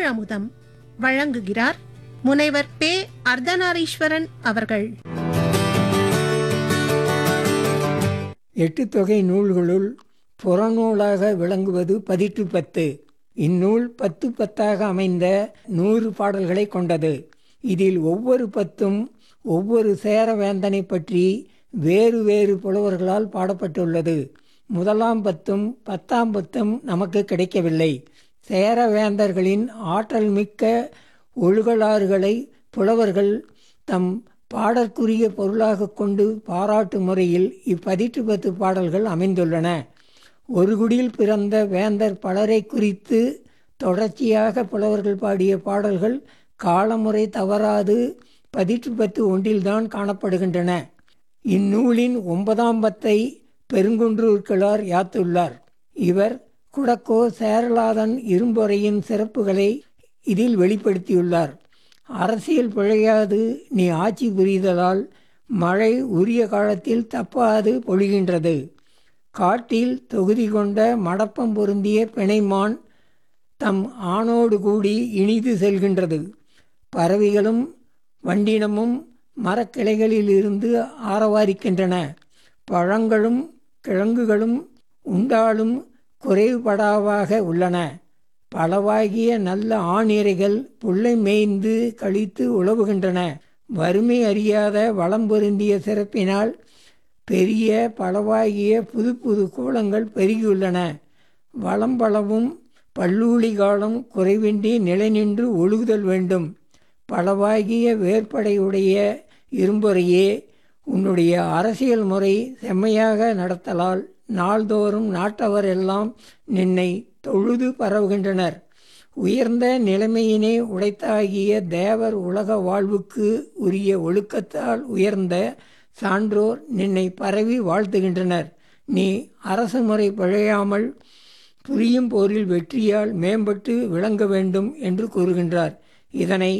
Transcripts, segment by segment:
தமிழ் அமுதம் வழங்குகிறார் முனைவர் பே அர்த்தநாரீஸ்வரன் அவர்கள் எட்டு தொகை நூல்களுள் புறநூலாக விளங்குவது பதிற்று பத்து இந்நூல் பத்து பத்தாக அமைந்த நூறு பாடல்களை கொண்டது இதில் ஒவ்வொரு பத்தும் ஒவ்வொரு சேரவேந்தனை பற்றி வேறு வேறு புலவர்களால் பாடப்பட்டுள்ளது முதலாம் பத்தும் பத்தாம் பத்தும் நமக்கு கிடைக்கவில்லை சேரவேந்தர்களின் ஆற்றல் மிக்க ஒழுகலாறுகளை புலவர்கள் தம் பாடற்குரிய பொருளாக கொண்டு பாராட்டும் முறையில் இப்பதிற்று பத்து பாடல்கள் அமைந்துள்ளன ஒரு குடியில் பிறந்த வேந்தர் பலரை குறித்து தொடர்ச்சியாக புலவர்கள் பாடிய பாடல்கள் காலமுறை தவறாது பதிற்று பத்து ஒன்றில்தான் காணப்படுகின்றன இந்நூலின் ஒன்பதாம் பத்தை பெருங்குன்றூர் கிழார் யாத்துள்ளார் இவர் குடக்கோ சேரலாதன் இரும்பொறையின் சிறப்புகளை இதில் வெளிப்படுத்தியுள்ளார் அரசியல் பிழையாது நீ ஆட்சி புரிதலால் மழை உரிய காலத்தில் தப்பாது பொழிகின்றது காட்டில் தொகுதி கொண்ட மடப்பம் பொருந்திய பிணைமான் தம் ஆணோடு கூடி இனிது செல்கின்றது பறவைகளும் வண்டினமும் மரக்கிளைகளில் இருந்து ஆரவாரிக்கின்றன பழங்களும் கிழங்குகளும் உண்டாலும் குறைவுபடாவாக உள்ளன பலவாகிய நல்ல ஆணிரைகள் புல்லை மேய்ந்து கழித்து உழவுகின்றன வறுமை அறியாத வளம் பொருந்திய சிறப்பினால் பெரிய பலவாகிய புது புது கூலங்கள் பெருகியுள்ளன வளம் பலவும் பல்லூழி காலம் குறைவின்றி நிலை நின்று ஒழுகுதல் வேண்டும் பலவாகிய வேற்படையுடைய இரும்புறையே உன்னுடைய அரசியல் முறை செம்மையாக நடத்தலால் நாள்தோறும் நாட்டவர் எல்லாம் நின்னை தொழுது பரவுகின்றனர் உயர்ந்த நிலைமையினை உடைத்தாகிய தேவர் உலக வாழ்வுக்கு உரிய ஒழுக்கத்தால் உயர்ந்த சான்றோர் நின்னை பரவி வாழ்த்துகின்றனர் நீ அரசு முறை பிழையாமல் புரியும் போரில் வெற்றியால் மேம்பட்டு விளங்க வேண்டும் என்று கூறுகின்றார் இதனை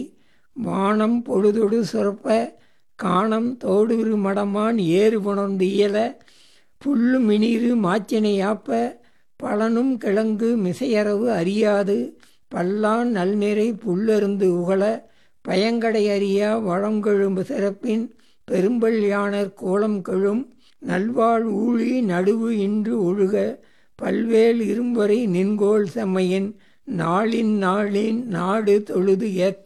வானம் பொழுதொடு சுரப்ப காணம் தோடுரு மடமான் ஏறு புணர்ந்து இயல புல்லு மினிறு மாச்சினை யாப்ப பலனும் கிழங்கு மிசையறவு அறியாது பல்லான் நல்நிறை புல்லருந்து உகழ பயங்கடை அறியா வளங்கெழும்பு சிறப்பின் பெரும்பல் யானர் கோலம் கெழும் நல்வாழ் ஊழி நடுவு இன்று ஒழுக பல்வேல் இரும்பொறை நின்கோள் செம்மையின் நாளின் நாளின் நாடு தொழுது ஏத்த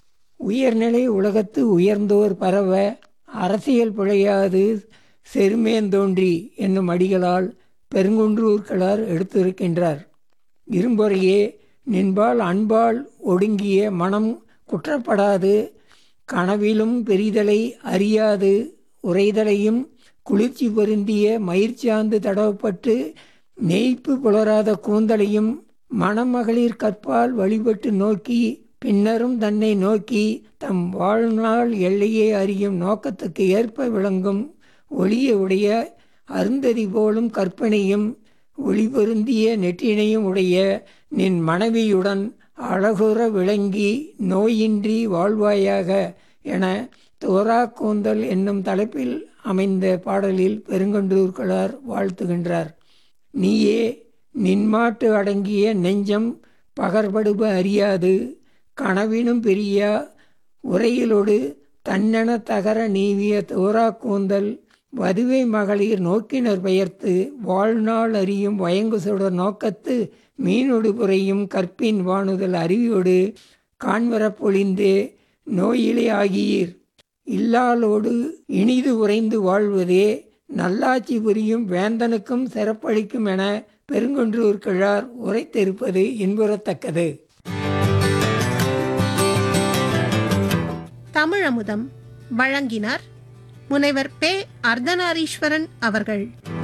உயர்நிலை உலகத்து உயர்ந்தோர் பரவ அரசியல் பிழையாது செருமேந்தோன்றி என்னும் அடிகளால் பெருங்குன்றூர்களார் எடுத்திருக்கின்றார் இரும்பொறையே நின்பால் அன்பால் ஒடுங்கிய மனம் குற்றப்படாது கனவிலும் பெரிதலை அறியாது உரைதலையும் குளிர்ச்சி பொருந்திய மயிர்ச்சாந்து தடவப்பட்டு நெய்ப்பு புலராத கூந்தலையும் மணமகளிர் கற்பால் வழிபட்டு நோக்கி பின்னரும் தன்னை நோக்கி தம் வாழ்நாள் எல்லையை அறியும் நோக்கத்துக்கு ஏற்ப விளங்கும் ஒளிய உடைய அருந்ததி போலும் கற்பனையும் ஒளி பொருந்திய நெற்றினையும் உடைய நின் மனைவியுடன் அழகுற விளங்கி நோயின்றி வாழ்வாயாக என தோரா கூந்தல் என்னும் தலைப்பில் அமைந்த பாடலில் பெருங்கண்டூர்களார் வாழ்த்துகின்றார் நீயே நின்மாட்டு அடங்கிய நெஞ்சம் பகர்படுப அறியாது கனவினும் பெரியா உரையிலொடு தன்னென தகர நீவிய தோரா கூந்தல் வதுவை மகளிர் நோக்கினர் பெயர்த்து வாழ்நாள் அறியும் வயங்கு சுடர் நோக்கத்து மீனொடு புறையும் கற்பின் வாணுதல் அறிவியோடு காண்வரப் பொழிந்தே நோயிலே ஆகியீர் இல்லாலோடு இனிது உறைந்து வாழ்வதே நல்லாட்சி புரியும் வேந்தனுக்கும் சிறப்பளிக்கும் என பெருங்கொன்றூர் கிழார் உரைத்திருப்பது இன்புறத்தக்கது தமிழ் அமுதம் வழங்கினார் முனைவர் பே அர்த்தநாரீஸ்வரன் அவர்கள்